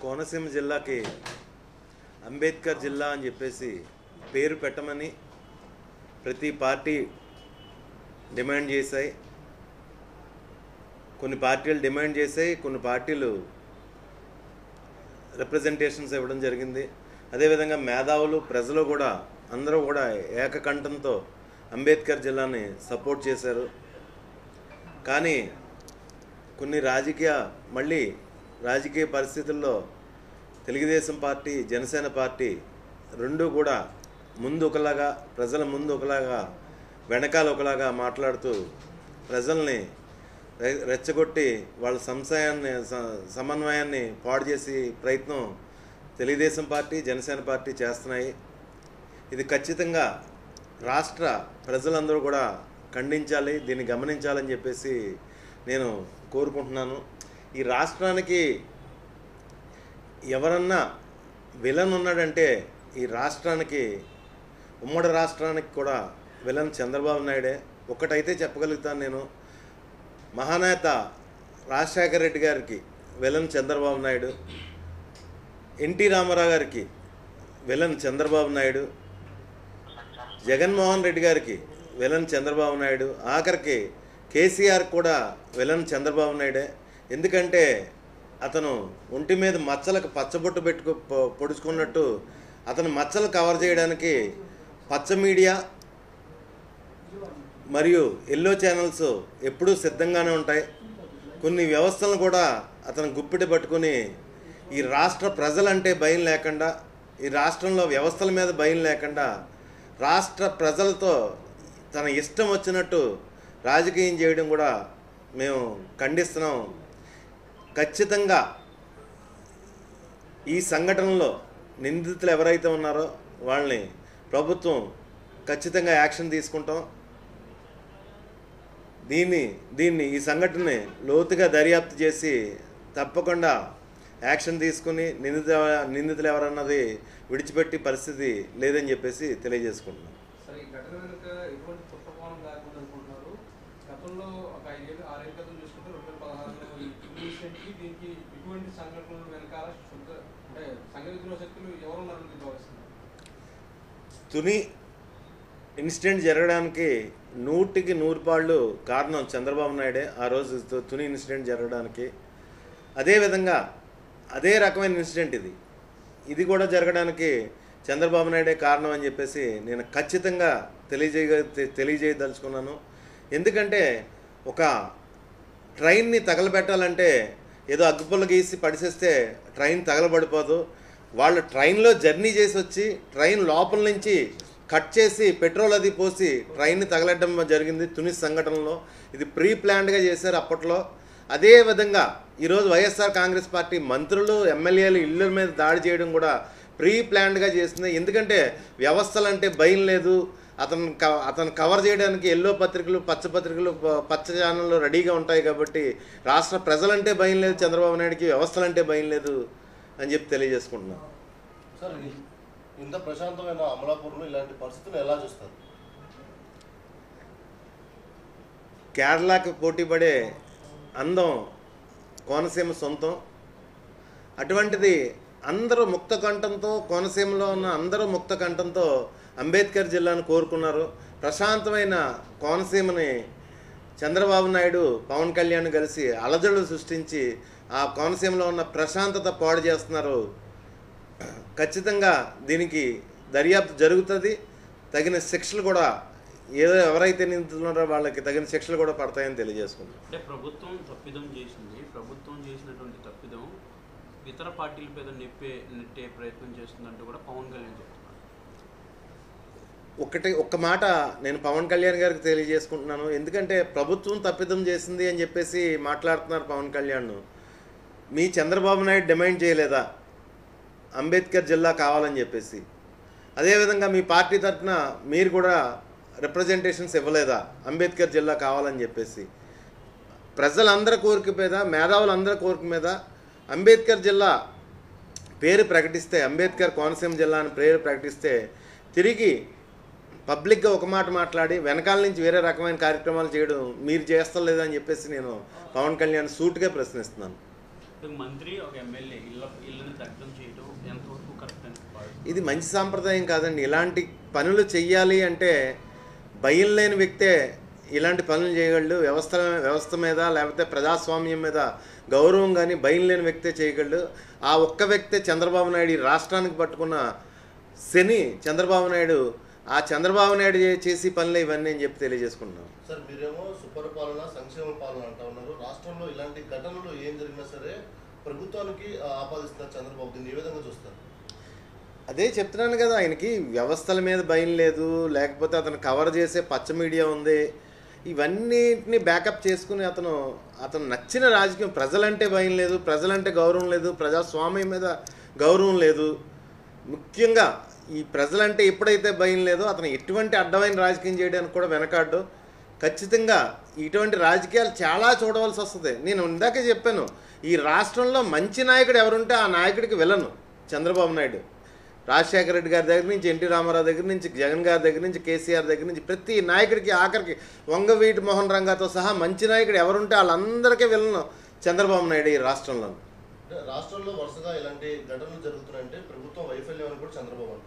కోనసీమ జిల్లాకి అంబేద్కర్ జిల్లా అని చెప్పేసి పేరు పెట్టమని ప్రతి పార్టీ డిమాండ్ చేశాయి కొన్ని పార్టీలు డిమాండ్ చేశాయి కొన్ని పార్టీలు రిప్రజెంటేషన్స్ ఇవ్వడం జరిగింది అదేవిధంగా మేధావులు ప్రజలు కూడా అందరూ కూడా ఏకకంఠంతో అంబేద్కర్ జిల్లాని సపోర్ట్ చేశారు కానీ కొన్ని రాజకీయ మళ్ళీ రాజకీయ పరిస్థితుల్లో తెలుగుదేశం పార్టీ జనసేన పార్టీ రెండు కూడా ముందు ఒకలాగా ప్రజల ముందు ఒకలాగా వెనకాల ఒకలాగా మాట్లాడుతూ ప్రజల్ని రె- రెచ్చగొట్టి వాళ్ళ సంశయాన్ని స- సమన్వయాన్ని పాడు చేసి ప్రయత్నం తెలుగుదేశం పార్టీ జనసేన పార్టీ చేస్తున్నాయి ఇది ఖచ్చితంగా రాష్ట్ర ప్రజలందరూ కూడా ఖండించాలి దీన్ని గమనించాలని చెప్పేసి నేను కోరుకుంటున్నాను ఈ రాష్ట్రానికి ఎవరన్నా విలన్ ఉన్నాడంటే ఈ రాష్ట్రానికి ఉమ్మడి రాష్ట్రానికి కూడా విలన్ చంద్రబాబు నాయుడే ఒకటైతే చెప్పగలుగుతాను నేను మహానేత రాజశేఖర రెడ్డి గారికి విలన్ చంద్రబాబు నాయుడు ఎన్టీ రామారావు గారికి విలన్ చంద్రబాబు నాయుడు జగన్మోహన్ రెడ్డి గారికి విలన్ చంద్రబాబు నాయుడు ఆఖరికి కేసీఆర్ కూడా విలన్ చంద్రబాబు నాయుడే ఎందుకంటే అతను ఒంటి మీద మచ్చలకు పచ్చబొట్టు పెట్టుకు పొ- పొడుచుకున్నట్టు అతను మచ్చలు కవర్ చేయడానికి పచ్చ మీడియా మరియు ఎల్లో ఛానల్స్ ఎప్పుడూ సిద్ధంగానే ఉంటాయి కొన్ని వ్యవస్థలను కూడా అతను గుప్పిటి పట్టుకుని ఈ రాష్ట్ర ప్రజలంటే భయం లేకుండా ఈ రాష్ట్రంలో వ్యవస్థల మీద భయం లేకుండా రాష్ట్ర ప్రజలతో తన ఇష్టం వచ్చినట్టు రాజకీయం చేయడం కూడా మేము ఖండిస్తున్నాం ఖచ్చితంగా ఈ సంఘటనలో నిందితులు ఎవరైతే ఉన్నారో వాళ్ళని ప్రభుత్వం ఖచ్చితంగా యాక్షన్ తీసుకుంటాం దీన్ని దీన్ని ఈ సంఘటనని లోతుగా దర్యాప్తు చేసి తప్పకుండా యాక్షన్ తీసుకుని నిందిత నిందితులు ఎవరన్నది విడిచిపెట్టి పరిస్థితి లేదని చెప్పేసి తెలియజేసుకుంటున్నాం సరే ఈ ఘటన వెనుక ఎటువంటి కుట్రకోణం లేకుండా అనుకుంటున్నారు గతంలో ఒక ఐదేళ్ళు ఆరేళ్ళ క్రితం చూసుకుంటే రెండు వేల పదహారులో ఈ ఇన్సిడెంట్కి దీనికి ఇటువంటి సంఘటనల వెనకాల శుద్ధ అంటే సంఘ విద్రోహ శక్తులు ఎవరున్నారని మీరు భావిస్తున్నారు తుని ఇన్సిడెంట్ జరగడానికి నూటికి నూరు పాళ్ళు కారణం చంద్రబాబు నాయుడే ఆ రోజు తు- తుని ఇన్సిడెంట్ జరగడానికి అదేవిధంగా అదే రకమైన ఇన్సిడెంట్ ఇది ఇది కూడా జరగడానికి చంద్రబాబు నాయుడే కారణం అని చెప్పేసి నేను ఖచ్చితంగా తెలియజేయ తె- తెలియజేయదలుచుకున్నాను ఎందుకంటే ఒక ట్రైన్ని తగలబెట్టాలంటే ఏదో అగ్గిపుల్ల గీసి పడిసేస్తే ట్రైన్ తగలబడిపోదు వాళ్ళు ట్రైన్లో జర్నీ చేసి వచ్చి ట్రైన్ లోపల నుంచి కట్ చేసి పెట్రోల్ అది పోసి ట్రైన్ని తగలడం జరిగింది తుని సంఘటనలో ఇది ప్రీ ప్లాన్డ్గా చేశారు అప్పట్లో అదే విధంగా ఈరోజు వైఎస్ఆర్ కాంగ్రెస్ పార్టీ మంత్రులు ఎమ్మెల్యేలు ఇళ్ళ మీద దాడి చేయడం కూడా ప్రీ ప్లాన్డ్గా చేసింది ఎందుకంటే వ్యవస్థలంటే భయం లేదు అతను క- అతను కవర్ చేయడానికి ఎల్లో పత్రికలు పచ్చ పత్రికలు ప- పచ్చ ఛానళ్ళు రెడీగా ఉంటాయి కాబట్టి రాష్ట్ర ప్రజలంటే భయం లేదు చంద్రబాబు నాయుడుకి వ్యవస్థలంటే భయం లేదు అని చెప్పి తెలియజేసుకుంటున్నాను సార్ ఇ- ఇంత ప్రశాంతమైన అమలాపూర్లో ఇలాంటి పరిస్థితులు ఎలా చూస్తారు కేరళకి పోటీ పడే అందం కోనసీమ సొంతం అటువంటిది అందరూ ముక్త కంఠంతో కోనసీమలో ఉన్న అందరూ ముక్త కంఠంతో అంబేద్కర్ జిల్లాను కోరుకున్నారు ప్రశాంతమైన కోనసీమని చంద్రబాబు నాయుడు పవన్ కళ్యాణ్ కలిసి అలజడులు సృష్టించి ఆ కోనసీమలో ఉన్న ప్రశాంతత పాడు చేస్తున్నారు ఖచ్చితంగా దీనికి దర్యాప్తు జరుగుతుంది తగిన శిక్షలు కూడా ఏదో ఎవరైతే నిందితున్నారో వాళ్ళకి తగిన శిక్షలు కూడా పడతాయని తెలియజేసుకుంటాం అంటే ప్రభుత్వం తప్పిదం చేసింది ప్రభుత్వం చేసినటువంటి తప్పిదం ఇతర పార్టీల మీద నెప్పే నెట్టే ప్రయత్నం చేస్తుందంటూ కూడా పవన్ కళ్యాణ్ చెప్తున్నారు ఒకటి ఒక్క మాట నేను పవన్ కళ్యాణ్ గారికి తెలియజేసుకుంటున్నాను ఎందుకంటే ప్రభుత్వం తప్పిదం చేసింది అని చెప్పేసి మాట్లాడుతున్నారు పవన్ కళ్యాణ్ మీ చంద్రబాబు నాయుడు డిమాండ్ చేయలేదా అంబేద్కర్ జిల్లా కావాలని చెప్పేసి అదేవిధంగా మీ పార్టీ తరఫున మీరు కూడా రిప్రజెంటేషన్స్ ఇవ్వలేదా అంబేద్కర్ జిల్లా కావాలని చెప్పేసి ప్రజలందరి కోరిక మీద మేధావులందరి కోరిక మీద అంబేద్కర్ జిల్లా పేరు ప్రకటిస్తే అంబేద్కర్ కోనసీమ జిల్లా అని పేరు ప్రకటిస్తే తిరిగి పబ్లిక్గా ఒక మాట మాట్లాడి వెనకాల నుంచి వేరే రకమైన కార్యక్రమాలు చేయడం మీరు చేస్తలేదని చెప్పేసి నేను పవన్ కళ్యాణ్ సూట్గా ప్రశ్నిస్తున్నాను ఒక మంత్రి ఒక ఎమ్మెల్యే ఇళ్ళ ఇళ్ళని దగ్ధం చేయడం ఎంతవరకు కరెక్ట్ అని భావిస్తున్నారు? ఇది మంచి సాంప్రదాయం కాదండి ఇలాంటి పనులు చెయ్యాలి అంటే భయం లేని వ్యక్తే ఇలాంటి పనులు చేయగలడు వ్యవస్థ వ్యవస్థ మీద లేకపోతే ప్రజాస్వామ్యం మీద గౌరవం కానీ భయం లేని వ్యక్తే చేయగలడు ఆ ఒక్క వ్యక్తే చంద్రబాబు నాయుడు ఈ రాష్ట్రానికి పట్టుకున్న శని చంద్రబాబు నాయుడు ఆ చంద్రబాబు నాయుడు చే- చేసి పనులు ఇవన్నీ అని చెప్పి తెలియజేసుకుంటున్నాం సార్ మీరేమో సుపరిపాలన సంక్షేమ పాలన అంటా ఉన్నారు రాష్ట్రంలో ఇలాంటి ఘటనలు ఏం జరిగినా సరే ప్రభుత్వానికి ఆ, ఆపాదిస్తున్నారు చంద్రబాబు దీన్ని ఏ విధంగా చూస్తారు అదే చెప్తున్నాను కదా ఆయనకి వ్యవస్థల మీద భయం లేదు లేకపోతే అతను కవర్ చేసే పచ్చ మీడియా ఉంది ఇవన్నిటిని బ్యాకప్ చేసుకుని అతను అతను నచ్చిన రాజకీయం ప్రజలంటే భయం లేదు ప్రజలంటే గౌరవం లేదు ప్రజాస్వామ్యం మీద గౌరవం లేదు ముఖ్యంగా ఈ ప్రజలంటే ఎప్పుడైతే భయం లేదో అతను ఎటువంటి అడ్డమైన రాజకీయం చేయడానికి కూడా వెనకాడు ఖచ్చితంగా ఇటువంటి రాజకీయాలు చాలా చూడవలసి వస్తుంది నేను ఇందాకే చెప్పాను ఈ రాష్ట్రంలో మంచి నాయకుడు ఎవరుంటే ఆ నాయకుడికి వెళ్ళను చంద్రబాబు నాయుడు రాజశేఖర రెడ్డి గారి దగ్గర నుంచి ఎన్టీ రామారావు దగ్గర నుంచి జగన్ గారి దగ్గర నుంచి కేసీఆర్ దగ్గర నుంచి ప్రతి నాయకుడికి ఆఖరికి వంగవీటి మోహన్ రంగాతో సహా మంచి నాయకుడు ఎవరుంటే వాళ్ళందరికీ వెళ్ళను చంద్రబాబు నాయుడు ఈ రాష్ట్రంలో అంటే రాష్ట్రంలో వరుసగా ఇలాంటి ఘటనలు జరుగుతున్నాయంటే ప్రభుత్వం వైఫల్యం అని కూడా చంద్రబాబు అంటారు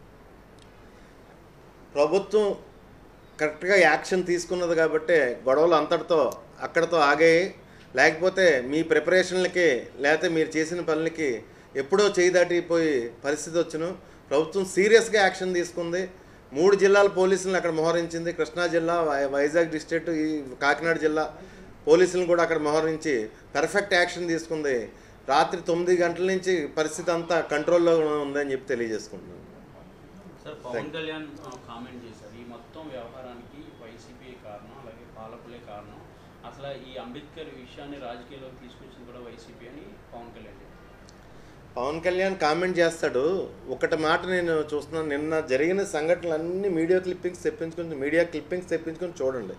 ప్రభుత్వం కరెక్ట్గా యాక్షన్ తీసుకున్నది కాబట్టి గొడవలు అంతటితో అక్కడితో ఆగాయి లేకపోతే మీ ప్రిపరేషన్లకి లేకపోతే మీరు చేసిన పనులకి ఎప్పుడో చేయి దాటిపోయి పరిస్థితి వచ్చును ప్రభుత్వం సీరియస్గా యాక్షన్ తీసుకుంది మూడు జిల్లాల పోలీసులను అక్కడ మోహరించింది కృష్ణా జిల్లా వై- వైజాగ్ డిస్ట్రిక్ట్ ఈ కాకినాడ జిల్లా పోలీసులను కూడా అక్కడ మోహరించి పర్ఫెక్ట్ యాక్షన్ తీసుకుంది రాత్రి తొమ్మిది గంటల నుంచి పరిస్థితి అంతా కంట్రోల్లో ఉందని చెప్పి తెలియజేసుకుంటున్నాను సార్ పవన్ కళ్యాణ్ ఆ, కామెంట్ చేశారు ఈ మొత్తం వ్యవహారానికి వైసీపీ కారణం అలాగే పాలకులే కారణం అసలు ఈ అంబేద్కర్ విషయాన్ని రాజకీయాల్లోకి తీసుకొచ్చింది కూడా వైసీపీ అని పవన్ కళ్యాణ్ చెప్పారు పవన్ కళ్యాణ్ కామెంట్ చేస్తాడు ఒకటి మాట నేను చూస్తున్నాను నిన్న జరిగిన సంఘటనలన్నీ మీడియా క్లిప్పింగ్స్ తెప్పించుకొని మీడియా క్లిప్పింగ్స్ తెప్పించుకొని చూడండి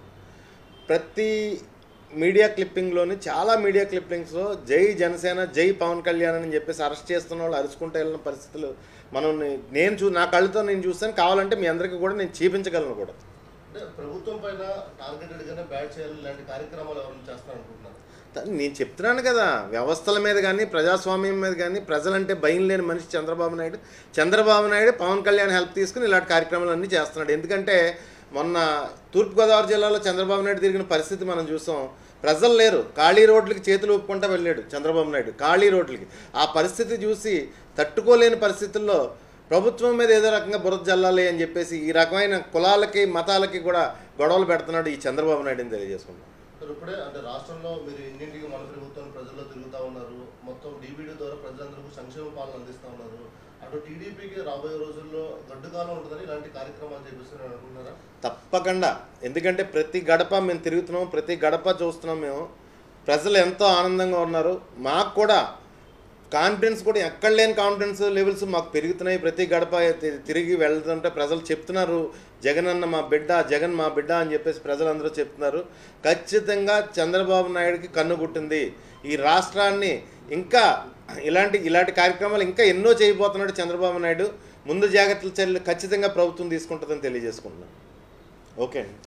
ప్రతి మీడియా క్లిప్పింగ్లోని చాలా మీడియా క్లిప్పింగ్స్లో జై జనసేన జై పవన్ కళ్యాణ్ అని చెప్పేసి అరెస్ట్ చేస్తున్న వాళ్ళు అరుచుకుంటూ వెళ్ళిన పరిస్థితులు మనం నే- నేను చూ నా కళ్ళతో నేను చూస్తాను కావాలంటే మీ అందరికీ కూడా నేను చూపించగలను కూడా అంటే ప్రభుత్వం పైన టార్గెటెడ్ గానే బ్యాట్ చేయాలి ఇలాంటి కార్యక్రమాలు ఎవరైనా చేస్తారు అనుకుంటున్నారు త- నేను చెప్తున్నాను కదా వ్యవస్థల మీద కానీ ప్రజాస్వామ్యం మీద కానీ ప్రజలంటే భయం లేని మనిషి చంద్రబాబు నాయుడు చంద్రబాబు నాయుడు పవన్ కళ్యాణ్ హెల్ప్ తీసుకుని ఇలాంటి కార్యక్రమాలన్నీ చేస్తున్నాడు ఎందుకంటే మొన్న తూర్పుగోదావరి జిల్లాలో చంద్రబాబు నాయుడు తిరిగిన పరిస్థితి మనం చూసాం ప్రజలు లేరు ఖాళీ రోడ్లకి చేతులు ఊపుకుంటూ వెళ్ళాడు చంద్రబాబు నాయుడు ఖాళీ రోడ్లకి ఆ పరిస్థితి చూసి తట్టుకోలేని పరిస్థితుల్లో ప్రభుత్వం మీద ఏదో రకంగా బురద జల్లాలి అని చెప్పేసి ఈ రకమైన కులాలకి మతాలకి కూడా గొడవలు పెడుతున్నాడు ఈ చంద్రబాబు నాయుడు అని తెలియజేసుకున్నాం సార్ ఇప్పుడే అంటే రాష్ట్రంలో మీరు ఇంటింటికి మన ప్రభుత్వం ప్రజల్లో తిరుగుతా ఉన్నారు మొత్తం డీబీడీ ద్వారా ప్రజలందరికీ సంక్షేమ పాలన అందిస్తా ఉన్నారు అటు టీడీపీకి రాబోయే రోజుల్లో గడ్డుకాలం ఉంటుందని ఇలాంటి కార్యక్రమాలు చేపిస్తున్నారు అనుకుంటున్నారా తప్పకుండా ఎందుకంటే ప్రతి గడప మేము తిరుగుతున్నాం ప్రతి గడప చూస్తున్నాం మేము ప్రజలు ఎంతో ఆనందంగా ఉన్నారు మాకు కూడా కాన్ఫిడెన్స్ కూడా ఎక్కడ లేని కాన్ఫిడెన్స్ లెవెల్స్ మాకు పెరుగుతున్నాయి ప్రతి గడప తి- తిరిగి వెళ్తుంటే ప్రజలు చెప్తున్నారు జగన్ అన్న మా బిడ్డ జగన్ మా బిడ్డ అని చెప్పేసి ప్రజలందరూ చెప్తున్నారు ఖచ్చితంగా చంద్రబాబు నాయుడుకి కన్ను గుట్టింది ఈ రాష్ట్రాన్ని ఇంకా ఇలాంటి ఇలాంటి కార్యక్రమాలు ఇంకా ఎన్నో చేయబోతున్నాడు చంద్రబాబు నాయుడు ముందు జాగ్రత్తల చర్యలు ఖచ్చితంగా ప్రభుత్వం తీసుకుంటుందని తెలియజేసుకుంటున్నాను ఓకే అండి